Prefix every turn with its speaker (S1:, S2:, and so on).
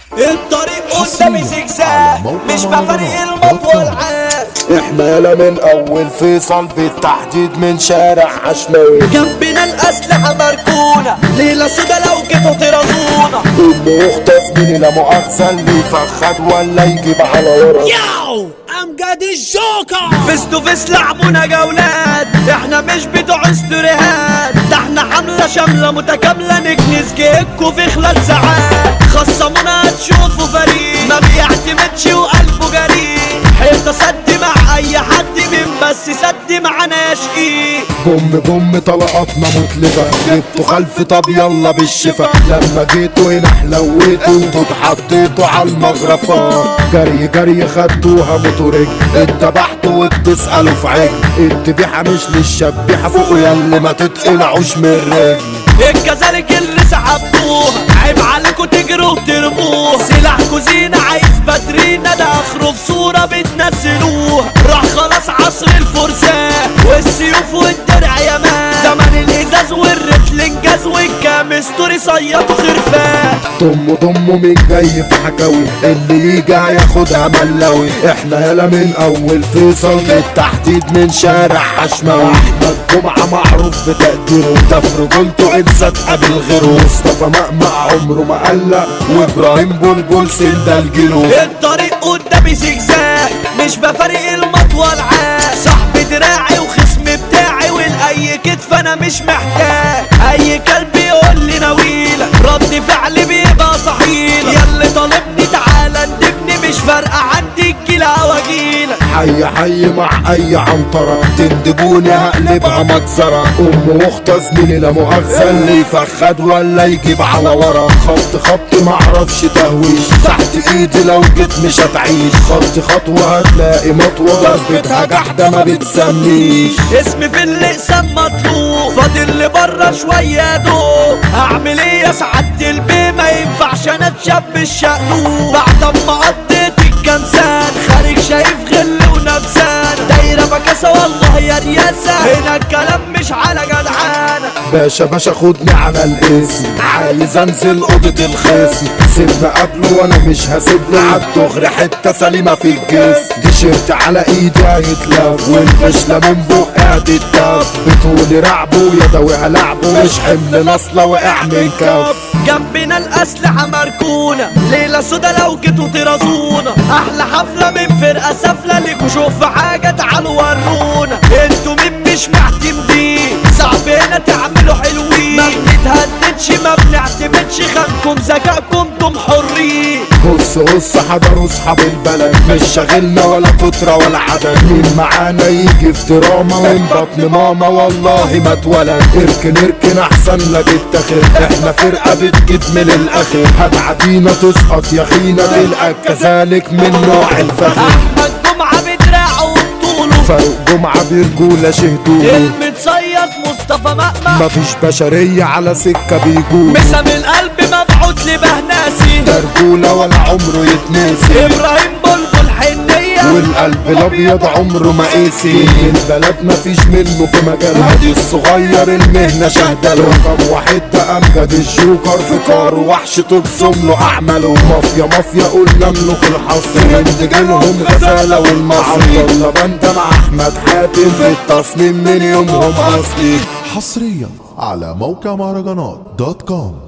S1: الطريق قدامي زجزاج مش بفرق المط والعاد
S2: احنا يلا من اول فيصل بالتحديد من شارع عشماوي
S1: جنبنا الأسلحة مركونة ليلة سودا لو جيتوا ترازونا
S2: اللي يخطف من لا مؤاخذة اللي يفخد ولا يجيب على ورا
S1: ياو امجد الجوكر فيس تو فيس لعبونا جولات احنا مش بتوع استوريهات ده احنا حملة شاملة متكاملة نكنس جيكوا في خلال ساعات خصمونا هتشوفوا فريق ما بيعتمدش وقلبه جريء حيطة سد مع اي حد من بس سد معانا شقيق
S2: بوم بوم طلقاتنا مطلقة جبتوا خلف طب يلا بالشفا لما جيتوا هنا حلويتوا انتوا اتحطيتوا على المغرفات جري جري خدتوها موتوريك اتذبحتوا وبتسألوا في عجل الذبيحة مش للشبيحة فوق يلا ما تتقلعوش من الرجل
S1: الكذلك اللي سحبتوها عيب عليكوا تجروا وترموها سلاحكوا زينة عايز باترينا ده اخره في صورة بتنزلوها راح خلاص عصر الفرسان والسيوف والدرع يا مان زمن الازاز والرجل انجاز والكامستوري صيادوا خرفان
S2: ضموا ضموا مين جاي في حكاوي اللي يجي هياخدها ملاوي احنا يلا من اول فيصل بالتحديد من شارع حشماوي احمد جمعة معروف بتقديره ده في رجولته انسى تقابل غيره مصطفى مقمع عمره ما قلق وابراهيم بلبل سند الجيرو
S1: الطريق قدامي زجزاج مش بفرق المطوى العاد صاحبي دراعي وخصم بتاعي والاي كتف انا مش محتاج اي كلب يقول لي نويلة رد فعلي بيبقى صحيلة ياللي طالبني تعالى اندبني مش فارقة عندي الجيلة واجيلك
S2: حي حي مع اي عنطرة تندبوني هقلبها مجزرة ام واخت زميلي لا مؤاخذة اللي يفخد ولا يجيب على ورا خط خط معرفش تهويش تحت ايدي لو جيت مش هتعيش خط خطوة هتلاقي مطوة ضربتها جحدة ما بتسميش
S1: اسمي في الاقسام مطلوب فاضل لي بره شويه دوب هعمل ايه يا سعاده البيه ما ينفعش انا اتشاب الشقلوب بعد ما قضيت الكمسان خارج شايف غل ونفسان دايره بكاسه والله يا رياسه هنا الكلام مش على جدعانه
S2: باشا باشا خدني على الاسم عايز انزل اوضة الخصم سيبنا قبله وانا مش هسيب له عالدغري حتة سليمة في الجسم تيشيرت على ايدي هيتلف والبشلة من بقها تتدف بتقولي رعبه يدوي لعبه مش حمل نصلة وقع من كف
S1: جنبنا الأسلحة مركونة ليلة سودا لو جيتوا ترازونا أحلى حفلة من فرقة سافلة ليكوا شوف حاجة تعالوا ورونا انتوا مين مش معتمدين صعب هنا تعملوا حلوين ما بنتهددش ما بنعتمدش خانكم ذكائكم انتم حرين
S2: بص بص حضروا اصحاب البلد مش شاغلنا ولا كترة ولا عدد مين معانا يجي في دراما من بطن ماما والله ما اتولد اركن اركن احسن لك اتخذ احنا فرقة بتجيب من الاخر هتعدينا تسقط يا خينا تلقى كذلك من نوع الفخر
S1: أحمد جمعة بدراعه وبطوله
S2: فاروق جمعة برجولة شهدوه
S1: المتصيد مصطفى مأمة
S2: مفيش بشرية على سكة بيجول
S1: مسام القلب مبعوت لبهناسي
S2: ده رجولة ولا عمره يتنسي
S1: إبراهيم بلبل حنية
S2: والقلب الابيض عمره ما قاسي البلد ما فيش منه في مجالها دي الصغير المهنة شهدله رقم واحد ده امجد الجوكر في كار وحش تبصم له اعماله مافيا مافيا قلنا ملوك الحصر رجالهم غزالة والمصري الله بند مع احمد حاتم في التصميم من يومهم اصلي
S3: حصريا على موقع مهرجانات دوت كوم